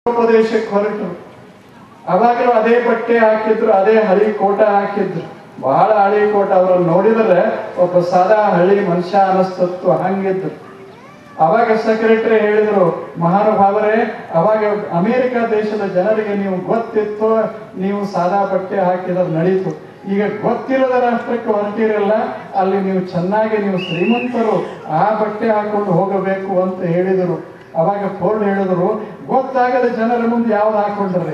ಉಪದೇಶಕ್ಕೆ ಹೊರಟರು ಅವಾಗಲೂ ಅದೇ ಬಟ್ಟೆ ಹಾಕಿದ್ರು ಅದೇ ಹಳಿ ಕೋಟ ಹಾಕಿದ್ರು ಬಹಳ ಹಳಿ ಕೋಟ ಅವ್ರನ್ನ ನೋಡಿದ್ರೆ ಒಬ್ಬ ಸಾದಾ ಹಳ್ಳಿ ಮನುಷ್ಯ ಅನಿಸ್ತತ್ತು ಹಂಗಿದ್ರು ಅವಾಗ ಸೆಕ್ರೆಟರಿ ಹೇಳಿದ್ರು ಮಹಾನುಭಾವರೇ ಅವಾಗ ಅಮೆರಿಕ ದೇಶದ ಜನರಿಗೆ ನೀವು ಗೊತ್ತಿತ್ತು ನೀವು ಸಾದಾ ಬಟ್ಟೆ ಹಾಕಿದ್ರೆ ನಡೀತು ಈಗ ಗೊತ್ತಿಲ್ಲದ ರಾಷ್ಟ್ರಕ್ಕೆ ಹೊರಟಿರಲ್ಲ ಅಲ್ಲಿ ನೀವು ಚೆನ್ನಾಗಿ ನೀವು ಶ್ರೀಮಂತರು ಆ ಬಟ್ಟೆ ಹಾಕೊಂಡು ಹೋಗಬೇಕು ಅಂತ ಹೇಳಿದರು ಅವಾಗ ಫೋರ್ಡ್ ಹೇಳಿದ್ರು ಗೊತ್ತಾಗದ ಜನರ ಮುಂದೆ ಯಾವ್ದು ಹಾಕೊಂಡ್ರೆ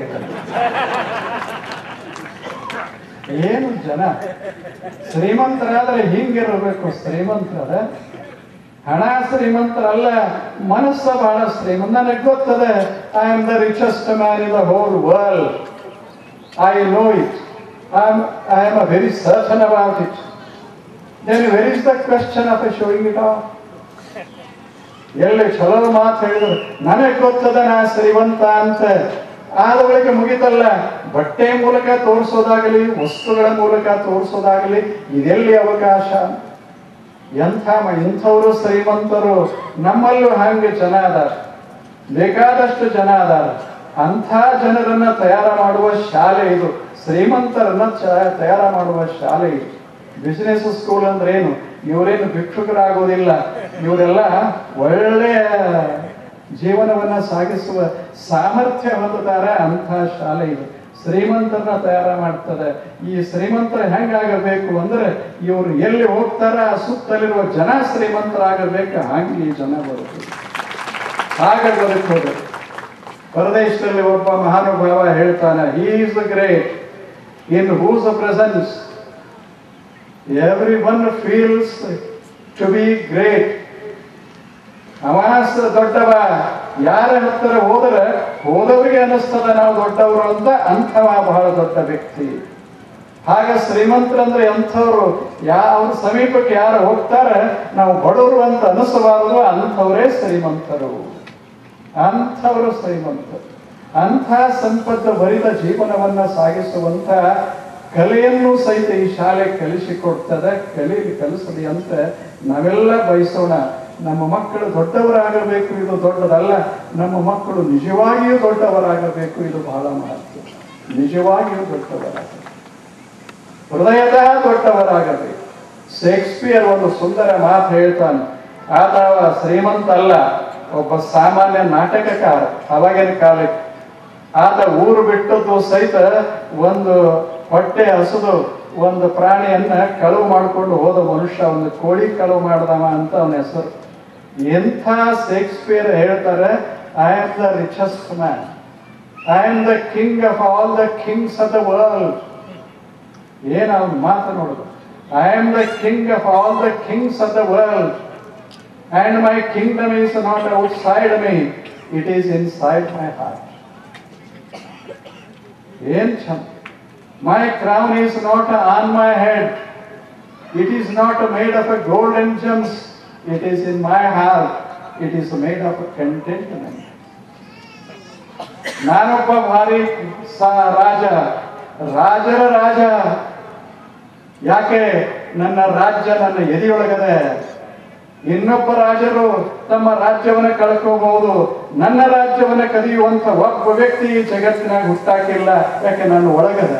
ಏನು ಜನ ಶ್ರೀಮಂತರಾದ್ರೆ ಹಿಂಗಿರಬೇಕು ಶ್ರೀಮಂತರ ಹಣ ಶ್ರೀಮಂತರಲ್ಲ ಮನಸ್ಸ ಬಹಳ ಶ್ರೀಮಂತ ನನಗೆ ಗೊತ್ತದೆ I am the richest man in the whole world I know it I am I am a very certain about it then where is the question of showing it off ಎಲ್ಲಿ ಚಲೋ ಮಾತು ಹೇಳಿದ್ರು ನನಗೆ ಗೊತ್ತದ ನಾ ಶ್ರೀಮಂತ ಅಂತ ಆದ ಬಳಿಕ ಮುಗಿತಲ್ಲ ಬಟ್ಟೆ ಮೂಲಕ ತೋರಿಸೋದಾಗಲಿ ವಸ್ತುಗಳ ಮೂಲಕ ತೋರಿಸೋದಾಗಲಿ ಇದೆಲ್ಲಿ ಅವಕಾಶ ಎಂಥ ಮ- ಇಂಥವರು ಶ್ರೀಮಂತರು ನಮ್ಮಲ್ಲೂ ಹಂಗೆ ಜನ ಅದಾರ ಬೇಕಾದಷ್ಟು ಜನ ಅದಾರ ಅಂಥ ಜನರನ್ನ ತಯಾರ ಮಾಡುವ ಶಾಲೆ ಇದು ಶ್ರೀಮಂತರನ್ನ ಚ- ತಯಾರ ಮಾಡುವ ಶಾಲೆ ಇದು ಬಿಸಿನೆಸ್ ಸ್ಕೂಲ್ ಅಂದ್ರೆ ಏನು ಇವರೇನು ಭಿಕ್ಷುಕರಾಗೋದಿಲ್ಲ ಇವರೆಲ್ಲ ಒಳ್ಳೆಯ ಜೀವನವನ್ನ ಸಾಗಿಸುವ ಸಾಮರ್ಥ್ಯ ಹೊಂದುತ್ತಾರೆ ಅಂಥ ಶಾಲೆ ಇದು ಶ್ರೀಮಂತರನ್ನ ತಯಾರ ಮಾಡ್ತದೆ ಈ ಶ್ರೀಮಂತರ ಹೆಂಗಾಗಬೇಕು ಅಂದ್ರೆ ಇವರು ಎಲ್ಲಿ ಹೋಗ್ತಾರ ಆ ಸುತ್ತಲಿರುವ ಜನ ಶ್ರೀಮಂತರಾಗಬೇಕು ಹಂಗೆ ಈ ಜನ ಬರುತ್ತದೆ ಹಾಗೆ ಬದುಕೋದು ಪರದೇಶದಲ್ಲಿ ಒಬ್ಬ ಮಹಾನುಭಾವ ಹೇಳ್ತಾನೆ he is great in whose presence everyone feels to be great ಅವಾಸ ದೊಡ್ಡವ ಯಾರ ಹತ್ತಿರ ಹೋದರೆ ಹೋದವರಿಗೆ ಅನಿಸ್ತದ ನಾವು ದೊಡ್ಡವರು ಅಂತ ಅಂಥವ ಬಹಳ ದೊಡ್ಡ ವ್ಯಕ್ತಿ ಹಾಗೆ ಶ್ರೀಮಂತರಂದ್ರೆ ಎಂಥವ್ರು ಯಾವ ಸಮೀಪಕ್ಕೆ ಯಾರು ಹೋಗ್ತಾರೆ ನಾವು ಬಡವರು ಅಂತ ಅನಿಸಬಾರದು ಅಂಥವರೇ ಶ್ರೀಮಂತರು ಅಂಥವರು ಶ್ರೀಮಂತರು ಅಂಥ ಸಂಪತ್ತು ಭರಿತ ಜೀವನವನ್ನ ಸಾಗಿಸುವಂತ ಕಲೆಯನ್ನು ಸಹಿತ ಈ ಶಾಲೆ ಕಲಿಸಿಕೊಡ್ತದೆ ಕಲಿ ಕಲಿಸಲಿ ಅಂತ ನಾವೆಲ್ಲ ಬಯಸೋಣ ನಮ್ಮ ಮಕ್ಕಳು ದೊಡ್ಡವರಾಗಬೇಕು ಇದು ದೊಡ್ಡದಲ್ಲ ನಮ್ಮ ಮಕ್ಕಳು ನಿಜವಾಗಿಯೂ ದೊಡ್ಡವರಾಗಬೇಕು ಇದು ಬಹಳ ಮಹತ್ವ ನಿಜವಾಗಿಯೂ ದೊಡ್ಡವರಾಗಬೇಕು ಹೃದಯದ ದೊಡ್ಡವರಾಗಬೇಕು ಶೇಕ್ಸ್ಪಿಯರ್ ಒಂದು ಸುಂದರ ಮಾತು ಹೇಳ್ತಾನೆ ಆತ ಶ್ರೀಮಂತ ಅಲ್ಲ ಒಬ್ಬ ಸಾಮಾನ್ಯ ನಾಟಕಕಾರ ಅವಾಗಿನ ಕಾಲಕ್ಕೆ ಆತ ಊರು ಬಿಟ್ಟದ್ದು ಸಹಿತ ಒಂದು ಹೊಟ್ಟೆ ಹಸುದು ಒಂದು ಪ್ರಾಣಿಯನ್ನ ಕಳುವು ಮಾಡಿಕೊಂಡು ಹೋದ ಮನುಷ್ಯ ಒಂದು ಕೋಳಿ ಕಳುವು ಮಾಡ್ದವ ಅಂತ ಅವನ ಹೆಸರು ಎಂಥ ಶೇಕ್ಸ್ಪಿಯರ್ ಹೇಳ್ತಾರೆ I am the richest man I am the king of all the kings of the world ಏನ್ ಅವ್ನ ಮಾತು ನೋಡುದು I am the king of all the kings of the world and my kingdom is not outside me it is inside my heart ಏನ್ ಚಂದ my crown is not on my head it is not made of a golden gems it is in my heart it is made of a contentment ನಾನೊಬ್ಬ ಭಾರಿ ಸ- ರಾಜ ರಾಜರ ರಾಜ ಯಾಕೆ ನನ್ನ ರಾಜ್ಯ ನನ್ನ ಎದೆಯೊಳಗದೆ ಇನ್ನೊಬ್ಬ ರಾಜರು ತಮ್ಮ ರಾಜ್ಯವನ್ನ ಕಳ್ಕೋಬಹುದು ನನ್ನ ರಾಜ್ಯವನ್ನ ಕದಿಯುವಂತ ಒಬ್ಬ ವ್ಯಕ್ತಿ ಈ ಜಗತ್ತಿನಾಗ ಹುಟ್ಟಾಕಿಲ್ಲ ಯಾಕೆ ನನ್ನ ಒಳಗದ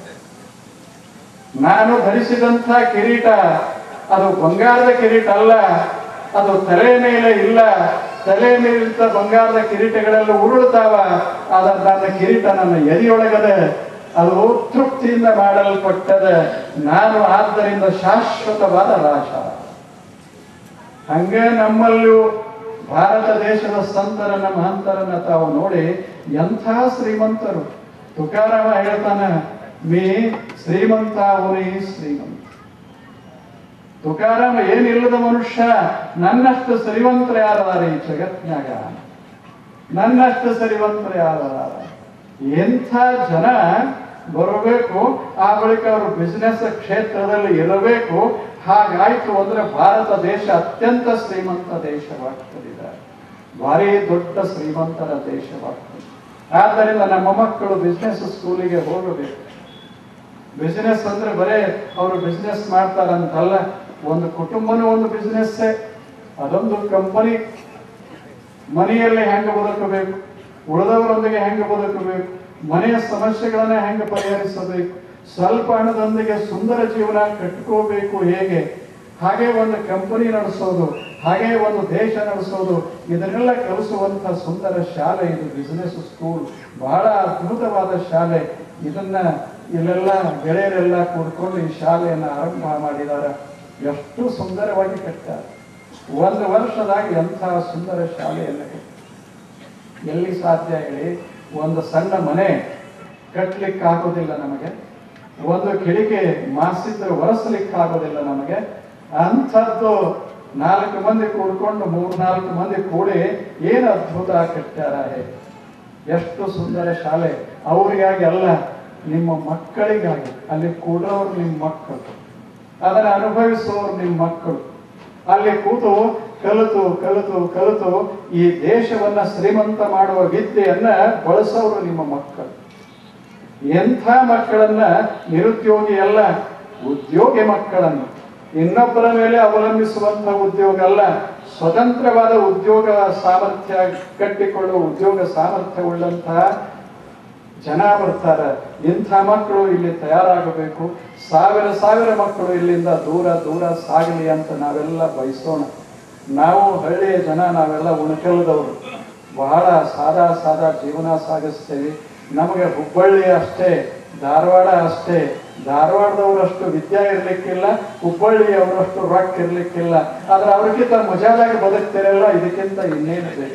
ನಾನು ಧರಿಸಿದಂಥ ಕಿರೀಟ ಅದು ಬಂಗಾರದ ಕಿರೀಟ ಅಲ್ಲ ಅದು ತಲೆ ಮೇಲೆ ಇಲ್ಲ ತಲೆ ಮೇಲಿದ್ದ ಬಂಗಾರದ ಕಿರೀಟಗಳೆಲ್ಲ ಉರುಳುತ್ತಾವ ಆದ್ರೆ ನನ್ನ ಕಿರೀಟ ನನ್ನ ಎದೆಯೊಳಗದೆ ಅದು ತೃಪ್ತಿಯಿಂದ ಮಾಡಲ್ಪಟ್ಟದೆ ನಾನು ಆದ್ದರಿಂದ ಶಾಶ್ವತವಾದ ರಾಜ ಹಂಗೆ ನಮ್ಮಲ್ಲೂ ಭಾರತ ದೇಶದ ಸಂತರನ್ನ ಮಹಂತರನ್ನ ತಾವು ನೋಡಿ ಎಂಥ ಶ್ರೀಮಂತರು ತುಕಾರಾಮ ಹೇಳ್ತಾನೆ ಮೀ ಶ್ರೀಮಂತ ಅವನೇ ಶ್ರೀಮಂತ ತುಕಾರಾಮ ಏನಿಲ್ಲದ ಮನುಷ್ಯ ನನ್ನಷ್ಟು ಶ್ರೀಮಂತರ ಯಾರದಾರ ಈ ಜಗತ್ನ್ಯಾಗ ನನ್ನಷ್ಟು ಶ್ರೀಮಂತರ ಯಾರದಾರ ಎಂಥ ಜನ ಬರಬೇಕು ಆ ಬಳಿಕ ಅವರು ಬಿಸಿನೆಸ್ ಕ್ಷೇತ್ರದಲ್ಲಿ ಇರಬೇಕು ಹಾಗಾಯ್ತು ಅಂದ್ರೆ ಭಾರತ ದೇಶ ಅತ್ಯಂತ ಶ್ರೀಮಂತ ದೇಶವಾಗ್ತದೆ ಭಾರಿ ದೊಡ್ಡ ಶ್ರೀಮಂತರ ದೇಶವಾಗ್ತದೆ ಆದ್ದರಿಂದ ನಮ್ಮ ಮಕ್ಕಳು ಬಿಸ್ನೆಸ್ ಸ್ಕೂಲಿಗೆ ಹೋಗಬೇಕು ಬಿಸಿನೆಸ್ ಅಂದ್ರೆ ಬರೇ ಅವರು ಬಿಸ್ನೆಸ್ ಮಾಡ್ತಾರಂತಲ್ಲ ಒಂದು ಕುಟುಂಬನೂ ಒಂದು ಬಿಸ್ನೆಸ್ ಅದೊಂದು ಕಂಪನಿ ಮನೆಯಲ್ಲಿ ಹೆಂಗ ಬದುಕಬೇಕು ಉಳಿದವರೊಂದಿಗೆ ಹೆಂಗೆ ಬದುಕಬೇಕು ಮನೆಯ ಸಮಸ್ಯೆಗಳನ್ನ ಹೆಂಗೆ ಪರಿಹರಿಸಬೇಕು ಸ್ವಲ್ಪ ಹಣದೊಂದಿಗೆ ಸುಂದರ ಜೀವನ ಕಟ್ಕೋಬೇಕು ಹೇಗೆ ಹಾಗೆ ಒಂದು ಕಂಪನಿ ನಡೆಸೋದು ಹಾಗೆ ಒಂದು ದೇಶ ನಡೆಸೋದು ಇದನ್ನೆಲ್ಲ ಕಲಿಸುವಂತ ಸುಂದರ ಶಾಲೆ ಇದು ಬಿಸಿನೆಸ್ ಸ್ಕೂಲ್ ಬಹಳ ಅದ್ಭುತವಾದ ಶಾಲೆ ಇದನ್ನ ಇಲ್ಲೆಲ್ಲ ಗೆಳೆಯರೆಲ್ಲ ಕೂಡ್ಕೊಂಡು ಈ ಶಾಲೆಯನ್ನ ಆರಂಭ ಮಾಡಿದ್ದಾರೆ ಎಷ್ಟು ಸುಂದರವಾಗಿ ಕಟ್ಟಾರೆ ಒಂದು ವರ್ಷದಾಗ ಎಂಥ ಸುಂದರ ಶಾಲೆಯನ್ನು ಕಟ್ಟಾರೆ. ಎಲ್ಲಿ ಸಾಧ್ಯ ಹೇಳಿ ಒಂದು ಸಣ್ಣ ಮನೆ ಕಟ್ಲಿಕ್ಕೆ ಆಗೋದಿಲ್ಲ ನಮಗೆ ಒಂದು ಕಿಡಿಕೆ ಮಾಸಿದ್ರೆ ಒರೆಸ್ಲಿಕ್ಕೆ ಆಗೋದಿಲ್ಲ ನಮಗೆ ಅಂಥದ್ದು ನಾಲ್ಕು ಮಂದಿ ಕೂಡ್ಕೊಂಡು ಮೂರ್ನಾಲ್ಕು ಮಂದಿ ಕೂಡಿ ಏನು ಅದ್ಭುತ ಕಟ್ಟ್ಯಾರ ಹೇಗೆ ಎಷ್ಟು ಸುಂದರ ಶಾಲೆ ಅವರಿಗಾಗಿ ಅಲ್ಲ ನಿಮ್ಮ ಮಕ್ಕಳಿಗಾಗಿ ಅಲ್ಲಿ ಕೂಡೋರು ನಿಮ್ಮ ಮಕ್ಕಳು ಅದನ್ನು ಅನುಭವಿಸುವವರು ನಿಮ್ಮ ಮಕ್ಕಳು ಅಲ್ಲಿ ಕೂತು ಕಲಿತು ಕಲಿತು ಕಲಿತು ಈ ದೇಶವನ್ನ ಶ್ರೀಮಂತ ಮಾಡುವ ವಿದ್ಯೆಯನ್ನ ಬಳಸೋರು ನಿಮ್ಮ ಮಕ್ಕಳು ಎಂಥ ಮಕ್ಕಳನ್ನ ನಿರುದ್ಯೋಗಿ ಅಲ್ಲ ಉದ್ಯೋಗಿ ಮಕ್ಕಳನ್ನು ಇನ್ನೊಬ್ಬರ ಮೇಲೆ ಅವಲಂಬಿಸುವಂತ ಉದ್ಯೋಗ ಅಲ್ಲ ಸ್ವತಂತ್ರವಾದ ಉದ್ಯೋಗ ಸಾಮರ್ಥ್ಯ ಕಟ್ಟಿಕೊಳ್ಳುವ ಉದ್ಯೋಗ ಸಾಮರ್ಥ್ಯವುಳ್ಳಂತಹ ಜನ ಬರ್ತಾರೆ ಇಂಥ ಮಕ್ಕಳು ಇಲ್ಲಿ ತಯಾರಾಗಬೇಕು ಸಾವಿರ ಸಾವಿರ ಮಕ್ಕಳು ಇಲ್ಲಿಂದ ದೂರ ದೂರ ಸಾಗಲಿ ಅಂತ ನಾವೆಲ್ಲ ಬಯಸೋಣ ನಾವು ಹಳ್ಳಿಯ ಜನ ನಾವೆಲ್ಲ ಉಣಕಲದವರು ಬಹಳ ಸಾದಾ ಸಾದಾ ಜೀವನ ಸಾಗಿಸ್ತೇವೆ ನಮಗೆ ಹುಬ್ಬಳ್ಳಿ ಅಷ್ಟೇ ಧಾರವಾಡ ಅಷ್ಟೇ ಧಾರವಾಡದವರಷ್ಟು ವಿದ್ಯೆ ಇರ್ಲಿಕ್ಕಿಲ್ಲ ಹುಬ್ಬಳ್ಳಿಯವರಷ್ಟು ರೊಕ್ಕ ಇರ್ಲಿಕ್ಕಿಲ್ಲ ಆದ್ರೆ ಅವ್ರಿಗಿಂತ ಮಜಾದಾಗಿ ಬದುಕ್ತಿರಲ್ಲ ಇದಕ್ಕಿಂತ ಇನ್ನೇನು ಬೇಕು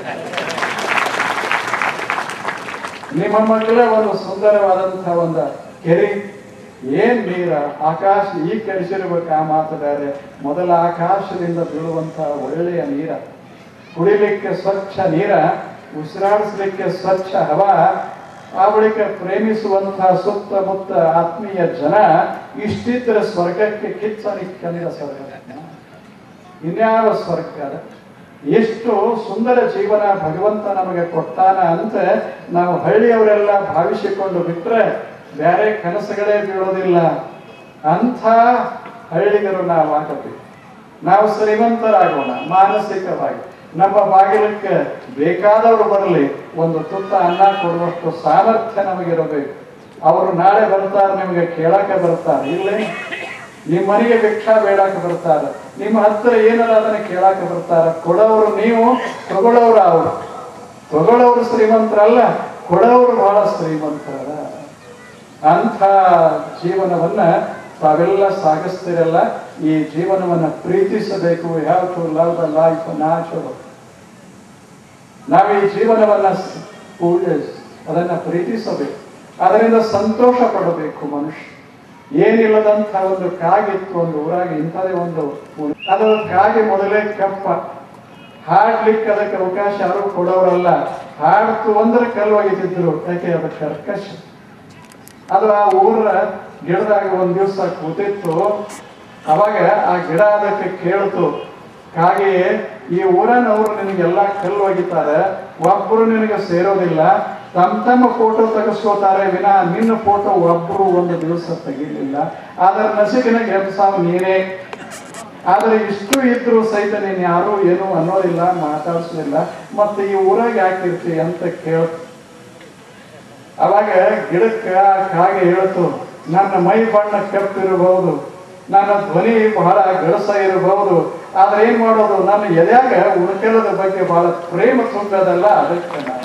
ನಿಮ್ಮ ಮಕ್ಕಳೇ ಒಂದು ಸುಂದರವಾದಂತಹ ಒಂದು ಕೆರೆ ಏನ್ ನೀರ ಆಕಾಶ ಈಗ ಕೆಡಿಸಿರ್ಬೇಕು ಆ ಮಾತು ಬೇರೆ ಮೊದಲ ಆಕಾಶದಿಂದ ಬೀಳುವಂತಹ ಒಳ್ಳೆಯ ನೀರ ಕುಡಿಲಿಕ್ಕೆ ಸ್ವಚ್ಛ ನೀರ ಉಸಿರಾಡಿಸ್ಲಿಕ್ಕೆ ಸ್ವಚ್ಛ ಹವಾ ಆ ಬಳಿಕ ಪ್ರೇಮಿಸುವಂತಹ ಸುತ್ತಮುತ್ತ ಆತ್ಮೀಯ ಜನ ಇಷ್ಟಿದ್ರೆ ಸ್ವರ್ಗಕ್ಕೆ ಕಿಚ್ಚನಿಕ್ಕನಿದ ಸ್ವರ್ಗ ಇನ್ಯಾವ ಸ್ವರ್ಗ ಅದು? ಎಷ್ಟು ಸುಂದರ ಜೀವನ ಭಗವಂತ ನಮಗೆ ಕೊಟ್ಟಾನ ಅಂತ ನಾವು ಹಳ್ಳಿಯವರೆಲ್ಲ ಭಾವಿಸಿಕೊಂಡು ಬಿಟ್ರೆ ಬೇರೆ ಕನಸುಗಳೇ ಬೀಳೋದಿಲ್ಲ ಅಂಥ ಹಳ್ಳಿಗರು ನಾವು ಆಗಬೇಕು ನಾವು ಶ್ರೀಮಂತರಾಗೋಣ ಮಾನಸಿಕವಾಗಿ ನಮ್ಮ ಬಾಗಿಲಕ್ಕೆ ಬೇಕಾದವರು ಬರಲಿ ಒಂದು ತುತ್ತ ಅನ್ನ ಕೊಡುವಷ್ಟು ಸಾಮರ್ಥ್ಯ ನಮಗಿರಬೇಕು ಅವರು ನಾಳೆ ಬರ್ತಾರೆ ನಿಮಗೆ ಕೇಳಕ್ಕೆ ಬರ್ತಾರೆ ಇಲ್ಲೇ ನಿಮ್ಮ ಮನೆಗೆ ಭಿಕ್ಷಾ ಬೇಡಾಕ ಬರ್ತಾರೆ ನಿಮ್ಮ ಹತ್ರ ಏನದ ಅದನ್ನ ಕೇಳಾಕ ಬರ್ತಾರೆ ಕೊಡೋರು ನೀವು ತಗೊಳ್ಳೋರು ಅವರು ತಗೊಳ್ಳೋರು ಶ್ರೀಮಂತರಲ್ಲ ಕೊಡೋರು ಬಹಳ ಶ್ರೀಮಂತರ ಅಂಥ ಜೀವನವನ್ನ ತಾವೆಲ್ಲ ಸಾಗಿಸ್ತಿರಲ್ಲ ಈ ಜೀವನವನ್ನ ಪ್ರೀತಿಸಬೇಕು have to love the life natural ನಾವು ಈ ಜೀವನವನ್ನ ಸ್- ಪೂಜೆ ಅದನ್ನ ಪ್ರೀತಿಸಬೇಕು ಅದರಿಂದ ಸಂತೋಷ ಪಡಬೇಕು ಮನುಷ್ಯ ಏನಿಲ್ಲದಂತ ಒಂದು ಕಾಗಿತ್ತು ಒಂದು ಊರಾಗ ಇಂಥದೇ ಒಂದು ಊರು. ಅದು ಕಾಗಿ ಮೊದಲೇ ಕಪ್ಪ ಹಾಡ್ಲಿಕ್ಕೆ ಅದಕ್ಕೆ ಅವಕಾಶ ಯಾರು ಕೊಡೋರಲ್ಲ ಹಾಡ್ತು ಅಂದ್ರೆ ಕಲ್ಲು ಒಗಿತಿದ್ರು ಯಾಕೆ ಅದು ಕರ್ಕಶ ಅದು ಆ ಊರ ಗಿಡದಾಗ ಒಂದ್ ದಿವಸ ಕೂತಿತ್ತು ಅವಾಗ ಆ ಗಿಡ ಅದಕ್ಕೆ ಕೇಳ್ತು ಹಾಗೆಯೇ ಈ ಊರನವರು ನಿನಗೆಲ್ಲ ಕಲ್ಲು ಒಗಿತಾರೆ ಒಬ್ಬರು ನಿನಗೆ ಸೇರೋದಿಲ್ಲ ತಮ್ಮ ತಮ್ಮ ಫೋಟೋ ತೆಗೆಸ್ಕೋತಾರೆ ವಿನ ನಿನ್ನ ಫೋಟೋ ಒಬ್ಬರು ಒಂದು ದಿವಸ ತೆಗಿಲಿಲ್ಲ ಅದರ ನಸಿಕಿನ ಗೆಲ್ಸಾವ್ ನೀನೇ ಆದ್ರೆ ಇಷ್ಟು ಇದ್ರು ಸಹಿತ ನೀನ್ ಯಾರು ಏನು ಅನ್ನೋದಿಲ್ಲ ಮಾತಾಡ್ಸಲಿಲ್ಲ ಮತ್ತೆ ಈ ಊರಾಗ ಯಾಕಿರ್ತಿ ಅಂತ ಕೇಳ ಅವಾಗ ಗಿಡಕ್ಕ ಕಾಗೆ ಹೇಳ್ತು ನನ್ನ ಮೈ ಬಣ್ಣ ಕಪ್ಪಿರಬಹುದು ನನ್ನ ಧ್ವನಿ ಬಹಳ ಗಳಸ ಇರಬಹುದು ಆದ್ರೆ ಏನ್ ಮಾಡೋದು ನನ್ನ ಎದೆಯಾಗ ಉಳ್ಕೆಲದ ಬಗ್ಗೆ ಬಹಳ ಪ್ರೇಮ ತುಂಬದಲ್ಲ ಅದಕ್ಕೆ ನಾನು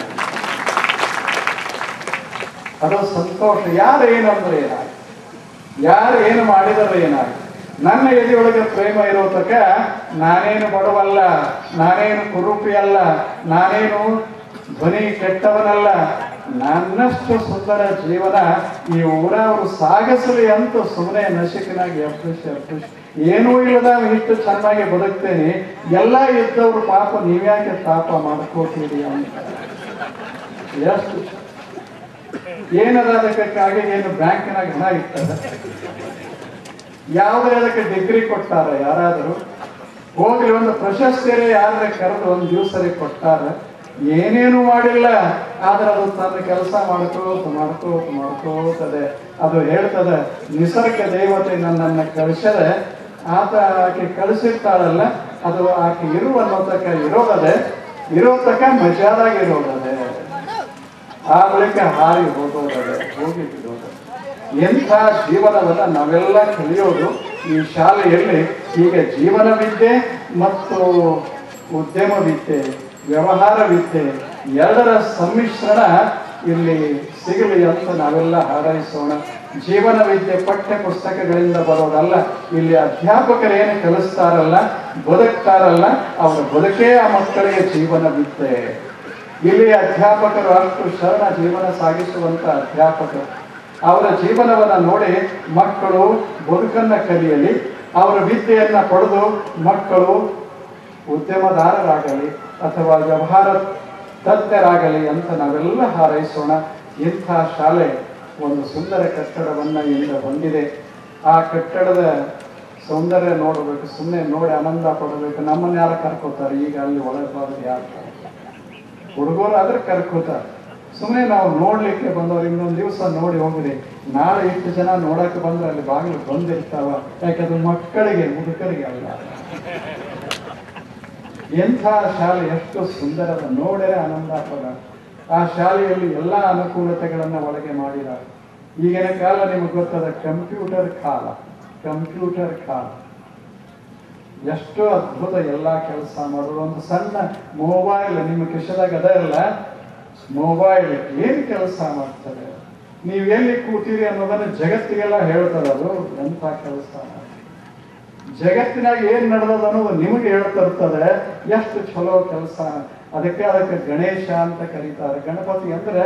ಅದು ಸಂತೋಷ ಯಾರು ಏನಂದ್ರೆ ಏನಾಗ ಯಾರು ಏನು ಮಾಡಿದರೆ ಏನಾಗ ನನ್ನ ಎದೆಯೊಳಗೆ ಪ್ರೇಮ ಇರೋತಕ ನಾನೇನು ಬಡವಲ್ಲ ನಾನೇನು ಕುರೂಪಿ ಅಲ್ಲ ನಾನೇನು ಧ್ವನಿ ಕೆಟ್ಟವನಲ್ಲ ನನ್ನಷ್ಟು ಸುಂದರ ಜೀವನ ಈ ಊರವರು ಸಾಗಿಸಲಿ ಅಂತ ಸುಮ್ಮನೆ ನಶಿಕನಾಗಿ ಅಪ್ಪಿಸಿ ಅಪ್ಪಿಸಿ ಏನೂ ಇಲ್ಲದ ಇಷ್ಟು ಚೆನ್ನಾಗಿ ಬದುಕ್ತೇನೆ ಎಲ್ಲ ಇದ್ದವ್ರು ಪಾಪ ನೀವ್ಯಾಕೆ ತಾಪ ಮಾಡ್ಕೋತೀರಿ ಅಂತ ಎಷ್ಟು ಏನದ ಅದಕ್ಕೆ ಕಾಗೆ ಏನು ಬ್ಯಾಂಕಿನಾಗ ಹಣ ಇರ್ತದೆ ಯಾವುದೇ ಅದಕ್ಕೆ ಡಿಗ್ರಿ ಕೊಟ್ಟಾರ ಯಾರಾದರೂ ಹೋಗ್ಲಿ ಒಂದು ಪ್ರಶಸ್ತಿರೇ ಯಾರ ಕರೆದು ಒಂದು ದಿವಸರಿ ಕೊಟ್ಟಾರ ಏನೇನು ಮಾಡಿಲ್ಲ ಆದ್ರೆ ಅದು ತನ್ನ ಕೆಲಸ ಮಾಡ್ಕೋತ ಮಾಡ್ಕೋತ ಮಾಡ್ಕೋತದೆ ಅದು ಹೇಳ್ತದೆ ನಿಸರ್ಗ ದೇವತೆ ನನ್ನನ್ನ ಕಳಿಸದೆ ಆತ ಆಕೆ ಕಳಿಸಿರ್ತಾಳಲ್ಲ ಅದು ಆಕೆ ಇರುವ ಅನ್ನೋತಕ್ಕ ಇರೋದದೆ ಇರೋ ತಕ್ಕ ಮಜಾದಾಗ ಇರೋದದೆ ಆ ಬಳಿಕ ಹಾರಿ ಹೋಗೋದದೆ ಹೋಗಿ ಬಿಡೋದು ಎಂಥ ಜೀವನವನ್ನ ನಾವೆಲ್ಲ ಕಲಿಯೋದು ಈ ಶಾಲೆಯಲ್ಲಿ ಹೀಗೆ ಜೀವನ ವಿದ್ಯೆ ಮತ್ತು ಉದ್ಯಮ ವಿದ್ಯೆ ವ್ಯವಹಾರ ವಿದ್ಯೆ ಎರಡರ ಸಮ್ಮಿಶ್ರಣ ಇಲ್ಲಿ ಸಿಗಲಿ ಅಂತ ನಾವೆಲ್ಲ ಹಾರೈಸೋಣ ಜೀವನ ವಿದ್ಯೆ ಪಠ್ಯ ಪುಸ್ತಕಗಳಿಂದ ಬರೋದಲ್ಲ ಇಲ್ಲಿ ಅಧ್ಯಾಪಕರೇನು ಕಲಿಸ್ತಾರಲ್ಲ ಬದುಕ್ತಾರಲ್ಲ ಅವರ ಬದುಕೇ ಆ ಮಕ್ಕಳಿಗೆ ಜೀವನ ವಿದ್ಯೆ ಇಲ್ಲಿ ಅಧ್ಯಾಪಕರು ಅಷ್ಟು ಶರಣ ಜೀವನ ಸಾಗಿಸುವಂತ ಅಧ್ಯಾಪಕರು ಅವರ ಜೀವನವನ್ನ ನೋಡಿ ಮಕ್ಕಳು ಬದುಕನ್ನ ಕಲಿಯಲಿ ಅವರ ವಿದ್ಯೆಯನ್ನ ಪಡೆದು ಮಕ್ಕಳು ಉದ್ಯಮದಾರರಾಗಲಿ ಅಥವಾ ವ್ಯವಹಾರ ತಜ್ಞರಾಗಲಿ ಅಂತ ನಾವೆಲ್ಲ ಹಾರೈಸೋಣ ಇಂಥ ಶಾಲೆ ಒಂದು ಸುಂದರ ಕಟ್ಟಡವನ್ನ ಇಂದ ಹೊಂದಿದೆ ಆ ಕಟ್ಟಡದ ಸೌಂದರ್ಯ ನೋಡಬೇಕು ಸುಮ್ಮನೆ ನೋಡಿ ಆನಂದ ಪಡಬೇಕು ನಮ್ಮನ್ನ ಯಾರು ಕರ್ಕೋತಾರೆ ಈಗ ಅಲ್ಲಿ ಒಳಗೆ ಬರೋದು ಯಾರು ಹುಡುಗರು ಆದ್ರೆ ಕರ್ಕೋತಾರೆ ಸುಮ್ಮನೆ ನಾವು ನೋಡ್ಲಿಕ್ಕೆ ಬಂದವ್ರು ಇನ್ನೊಂದು ದಿವಸ ನೋಡಿ ಹೋಗ್ರಿ ನಾಳೆ ಇಷ್ಟು ಜನ ನೋಡಕ್ಕೆ ಬಂದ್ರೆ ಅಲ್ಲಿ ಬಾಗಿಲು ಬಂದಿರ್ತಾವ ಯಾಕಂದ್ರೆ ಮಕ್ಕಳಿಗೆ ಮುದುಕರಿಗೆ ಅಲ್ಲ ಎಂಥ ಶಾಲೆ ಎಷ್ಟು ಸುಂದರದ ನೋಡರೆ ಆನಂದ ಪದ ಆ ಶಾಲೆಯಲ್ಲಿ ಎಲ್ಲ ಅನುಕೂಲತೆಗಳನ್ನ ಒಳಗೆ ಮಾಡಿದ್ದಾರೆ ಈಗಿನ ಕಾಲ ನಿಮಗೆ ಗೊತ್ತದ ಕಂಪ್ಯೂಟರ್ ಕಾಲ ಕಂಪ್ಯೂಟರ್ ಕಾಲ ಎಷ್ಟು ಅದ್ಭುತ ಎಲ್ಲ ಕೆಲಸ ಮಾಡೋದು ಒಂದು ಸಣ್ಣ ಮೊಬೈಲ್ ನಿಮ್ಮ ಕಿಶದಾಗ ಅದ ಇಲ್ಲ ಮೊಬೈಲ್ ಏನ್ ಕೆಲಸ ಮಾಡ್ತಾರೆ ನೀವು ಎಲ್ಲಿ ಕೂತೀರಿ ಅನ್ನೋದನ್ನ ಜಗತ್ತಿಗೆಲ್ಲ ಹೇಳ್ತದೆ ಅದು ಎಂಥ ಕೆಲಸ ಜಗತ್ತಿನಾಗ ಏನ್ ನಡೆದದ ಅನ್ನೋದು ನಿಮಗೆ ಹೇಳ್ತಿರ್ತದೆ ಎಷ್ಟು ಚಲೋ ಕೆಲಸ ಅದಕ್ಕೆ ಅದಕ್ಕೆ ಗಣೇಶ ಅಂತ ಕರೀತಾರೆ ಗಣಪತಿ ಅಂದ್ರೆ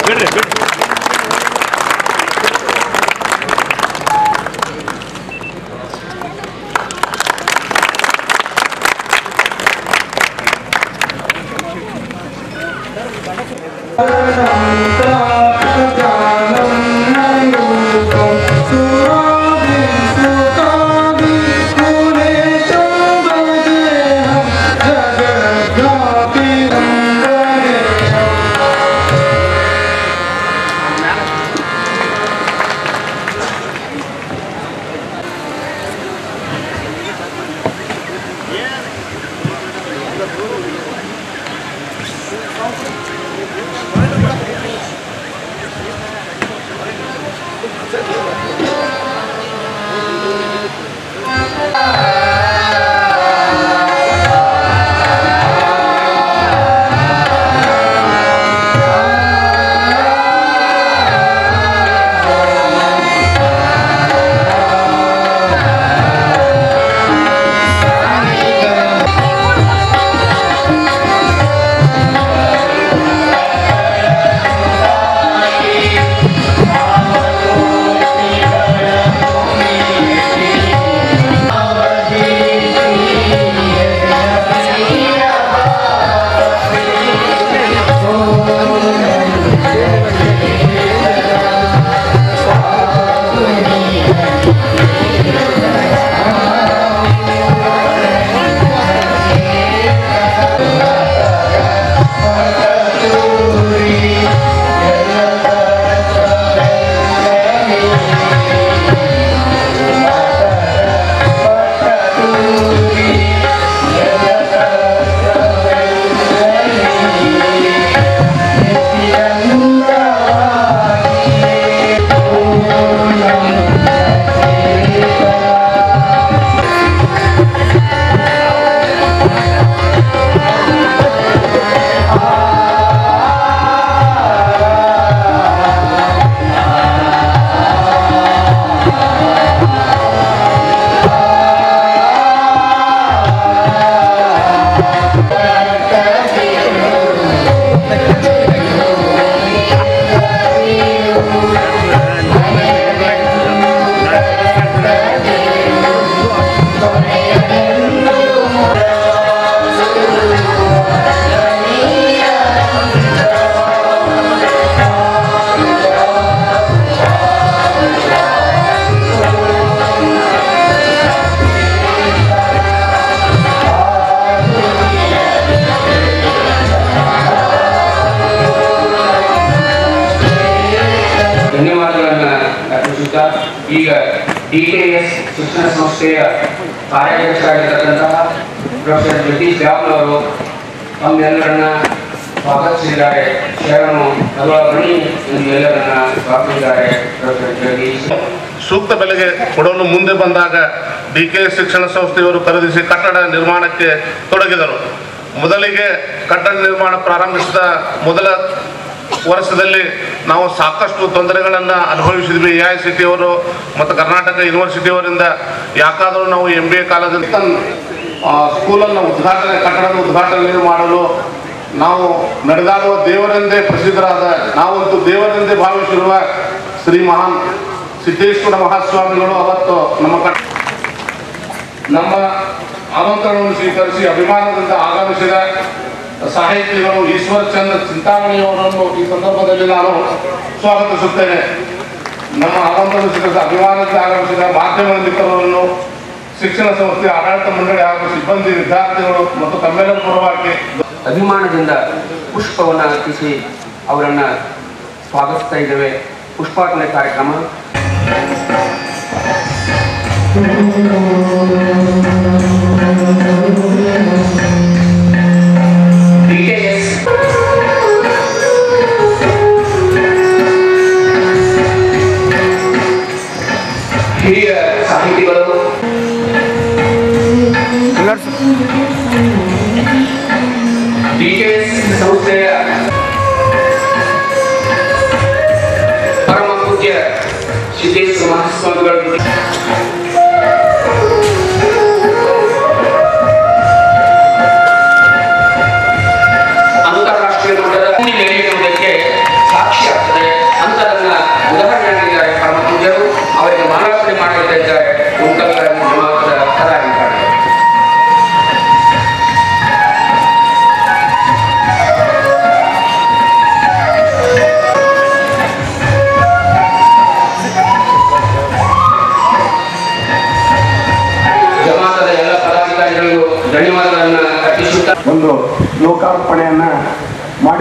ಬಿಡ್ರಿ ಬಿಡ್ರಿ ಧನ್ಯವಾದಗಳನ್ನ ಅರ್ಪಿಸುತ್ತಾ ಈಗ ಡಿಕೆಎಸ್ ಶಿಕ್ಷಣ ಸಂಸ್ಥೆಯ ಕಾರ್ಯಾಧ್ಯಕ್ಷರಾಗಿರ್ತಕ್ಕಂತಹ ಪ್ರೊಫೆಸರ್ ಜಗದೀಶ್ ಜಾಬ್ನವರು ತಮ್ಮೆಲ್ಲರನ್ನ ಸ್ವಾಗತಿಸಿದ್ದಾರೆ ಶರಣು ಅಥವಾ ಬನ್ನಿ ಎಂದು ಎಲ್ಲರನ್ನ ಸ್ವಾಗತಿಸಿದ್ದಾರೆ ಪ್ರೊಫೆಸರ್ ಜಗದೀಶ್ ಸೂಕ್ತ ಬೆಲೆಗೆ ಕೊಡಲು ಮುಂದೆ ಬಂದಾಗ ಡಿ ಕೆ ಶಿಕ್ಷಣ ಸಂಸ್ಥೆಯವರು ಖರೀದಿಸಿ ಕಟ್ಟಡ ನಿರ್ಮಾಣಕ್ಕೆ ತೊಡಗಿದರು ಮೊದಲಿಗೆ ಕಟ್ಟಡ ನಿರ್ಮಾಣ ಪ್ರಾರಂಭಿಸಿದ ಮೊದಲ ವರ್ಷದಲ್ಲಿ ನಾವು ಸಾಕಷ್ಟು ತೊಂದರೆಗಳನ್ನು ಅನುಭವಿಸಿದ್ವಿ ಎ ಐ ಸಿ ಟಿ ಅವರು ಮತ್ತು ಕರ್ನಾಟಕ ಯೂನಿವರ್ಸಿಟಿಯವರಿಂದ ಯಾಕಾದರೂ ನಾವು ಎಂ ಬಿ ಎ ಕಾಲೇಜಲ್ಲಿ ಸ್ಕೂಲನ್ನು ಉದ್ಘಾಟನೆ ಕಟ್ಟಡದ ಉದ್ಘಾಟನೆ ಮಾಡಲು ನಾವು ನಡೆದಾಡುವ ದೇವರೆಂದೇ ಪ್ರಸಿದ್ಧರಾದ ನಾವಂತೂ ದೇವರೆಂದೇ ಭಾವಿಸಿರುವ ಶ್ರೀ ಮಹಾನ್ ಸಿದ್ದೇಶ್ವರ ಮಹಾಸ್ವಾಮಿಗಳು ಅವತ್ತು ನಮ್ಮ ಕಟ್ ನಮ್ಮ ಆಮಂತ್ರಣವನ್ನು ಸ್ವೀಕರಿಸಿ ಅಭಿಮಾನದಿಂದ ಆಗಮಿಸಿದ ಸಾಹಿತಿಗಳು ಈಶ್ವರ ಚಂದ್ರ ಚಿಂತಾಮಣಿಯವರನ್ನು ಈ ಸಂದರ್ಭದಲ್ಲಿ ನಾನು ಸ್ವಾಗತಿಸುತ್ತೇನೆ ನಮ್ಮ ಆಮಂತ್ರಣ ಸ್ವೀಕರಿಸಿದ ಅಭಿಮಾನದಿಂದ ಆಗಮಿಸಿದ ಮಾಧ್ಯಮ ಮಿತ್ರರನ್ನು ಶಿಕ್ಷಣ ಸಂಸ್ಥೆ ಆಡಳಿತ ಮಂಡಳಿ ಹಾಗೂ ಸಿಬ್ಬಂದಿ ವಿದ್ಯಾರ್ಥಿಗಳು ಮತ್ತು ತಮ್ಮೆಲ್ಲರ ಪರವಾಗಿ ಅಭಿಮಾನದಿಂದ ಪುಷ್ಪವನ್ನು ಅರ್ಪಿಸಿ ಅವರನ್ನು ಸ್ವಾಗತಿಸ್ತಾ ಇದ್ದೇವೆ ಪುಷ್ಪಾರ್ಪಣೆ ಕಾರ್ಯಕ್ರಮ DKS ಹಿರಿಯ ಸಾಹಿತಿಗಳು ಡಿಕೆಎಸ್ ಸಂಸ್ಥೆಯ ಪರಮ ಪೂಜ್ಯ ಸಿದ್ದೇಶ್ವರ ಮಹಾಸ್ವಾಮಿಗಳು ಅಂತಾರಾಷ್ಟ್ರೀಯ ಮಟ್ಟದ ನಡೆಯುವುದಕ್ಕೆ ಸಾಕ್ಷ್ಯ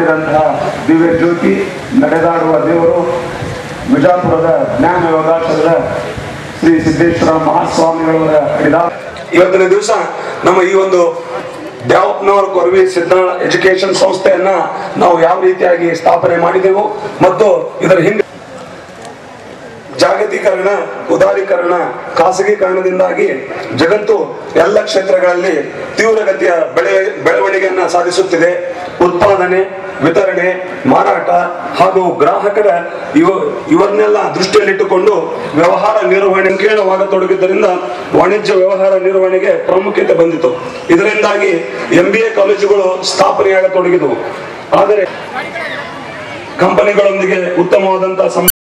ಮಾಡಿದಂತಹ ದಿವ್ಯ ಜ್ಯೋತಿ ನಡೆದಾಡುವ ದೇವರು ವಿಜಾಪುರದ ಜ್ಞಾನ ಯೋಗಾಶ್ರಮದ ಶ್ರೀ ಸಿದ್ದೇಶ್ವರ ಮಹಾಸ್ವಾಮಿಗಳವರ ಹಿಡಿದ ಇವತ್ತಿನ ದಿವಸ ನಮ್ಮ ಈ ಒಂದು ದ್ಯಾವಪ್ಪನವರ ಕೊರವಿ ಸಿದ್ಧಾಳ ಎಜುಕೇಶನ್ ಸಂಸ್ಥೆಯನ್ನ ನಾವು ಯಾವ ರೀತಿಯಾಗಿ ಸ್ಥಾಪನೆ ಮಾಡಿದೆವು ಮತ್ತು ಇದರ ಹಿಂದೆ ಜಾಗತೀಕರಣ ಉದಾರೀಕರಣ ಖಾಸಗೀಕರಣದಿಂದಾಗಿ ಜಗತ್ತು ಎಲ್ಲ ಕ್ಷೇತ್ರಗಳಲ್ಲಿ ತೀವ್ರಗತಿಯ ಬೆಳೆ ಬೆಳವಣಿಗೆಯನ್ನ ಸಾಧಿಸುತ್ತಿದೆ ಉತ್ಪಾದನೆ ವಿತರಣೆ ಮಾರಾಟ ಹಾಗೂ ಗ್ರಾಹಕರ ಇವ ಇವರನ್ನೆಲ್ಲ ದೃಷ್ಟಿಯಲ್ಲಿಟ್ಟುಕೊಂಡು ವ್ಯವಹಾರ ನಿರ್ವಹಣೆ ಸಂಕೀರ್ಣವಾಗತೊಡಗಿದ್ದರಿಂದ ವಾಣಿಜ್ಯ ವ್ಯವಹಾರ ನಿರ್ವಹಣೆಗೆ ಪ್ರಾಮುಖ್ಯತೆ ಬಂದಿತು ಇದರಿಂದಾಗಿ ಎಂ ಬಿ ಎ ಕಾಲೇಜುಗಳು ಸ್ಥಾಪನೆಯಾಗತೊಡಗಿದವು ಆದರೆ ಕಂಪನಿಗಳೊಂದಿಗೆ ಉತ್ತಮವಾದಂತಹ ಸಂ